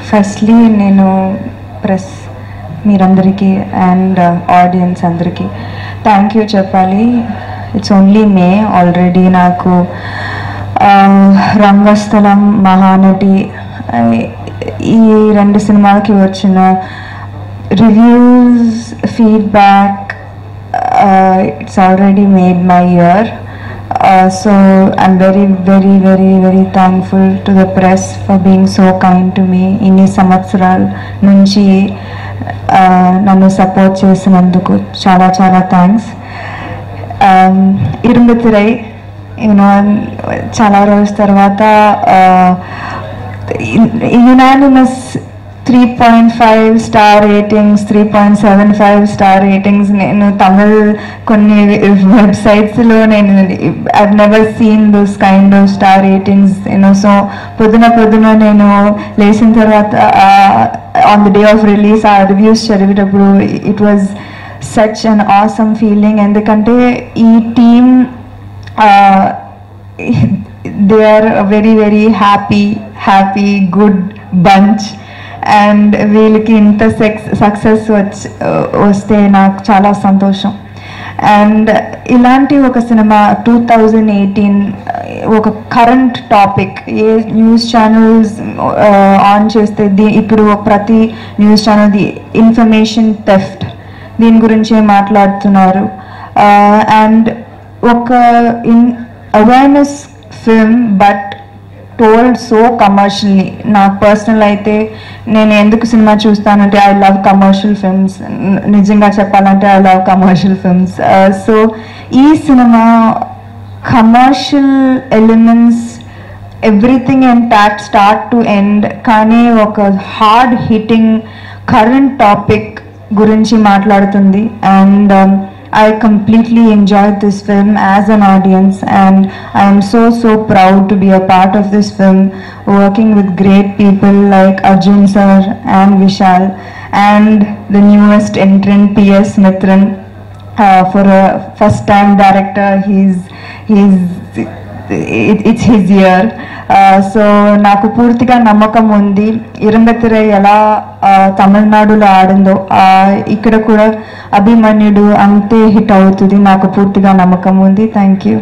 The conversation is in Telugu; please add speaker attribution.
Speaker 1: ఫస్ట్లీ నేను ప్రెస్ మీరందరికీ అండ్ ఆడియన్స్ అందరికీ థ్యాంక్ యూ చెప్పాలి ఇట్స్ ఓన్లీ మే ఆల్రెడీ నాకు ఆ, రంగస్థలం మహానటి ఆ, ఈ రెండు సినిమాలకి వచ్చిన reviews feedback it's already made my year so I'm very very very very thankful to the press for being so kind to me ఇన్ని సంవత్సరాల నుంచి uh, నన్ను సపోర్ట్ చేసినందుకు చాలా చాలా థ్యాంక్స్ ఇరుంబతిరై యూనో చాలా రోజుల తర్వాత unanimous three point five star ratings three point seven five star ratings నేను తమిళ్ కొన్ని వెబ్సైట్స్లో నేను I never seen those kind of star ratings you know so పొద్దున పొద్దున నేను లేచిన తర్వాత on the day of release ఆ రివ్యూస్ చదివేటప్పుడు it was such an awesome feeling ఎందుకంటే ఈ team they are very very happy happy good bunch and వీళ్ళకి ఇంత సెక్స్ సక్సెస్ వచ్చి వస్తే నాకు చాలా సంతోషం అండ్ ఇలాంటి ఒక సినిమా టూ థౌజండ్ ఎయిటీన్ ఒక కరెంట్ టాపిక్ ఏ న్యూస్ ఛానల్స్ ఆన్ చేస్తే దీ ఇప్పుడు ప్రతి news channel the information theft దీని గురించే మాట్లాడుతున్నారు అండ్ ఒక in awareness film but told so commercially నాకు పర్సనల్ అయితే నేను ఎందుకు సినిమా చూస్తానంటే ఐ లవ్ కమర్షియల్ ఫిల్మ్స్ నిజంగా చెప్పాలంటే I love commercial films so ఈ cinema commercial elements everything and టాట్ స్టార్ట్ టు ఎండ్ కానీ ఒక హార్డ్ హిట్టింగ్ కరెంట్ టాపిక్ గురించి మాట్లాడుతుంది and I completely enjoyed this film as an audience, and I am so so proud to be a part of this film, working with great people like Arjun sir and Vishal, and the newest entrant P.S. Mithran. Uh, for a first time director, he's he's it, it's his year. So నాకు పూర్తిగా నమ్మకం ఉంది ఇరంబెత్తిరై ఎలా ఆ, తమిళనాడులో ఆడిందో ఆ, ఇక్కడ కూడా అభిమన్యుడు అంతే హిట్ అవుతుంది నాకు పూర్తిగా నమ్మకం ఉంది థ్యాంక్ యూ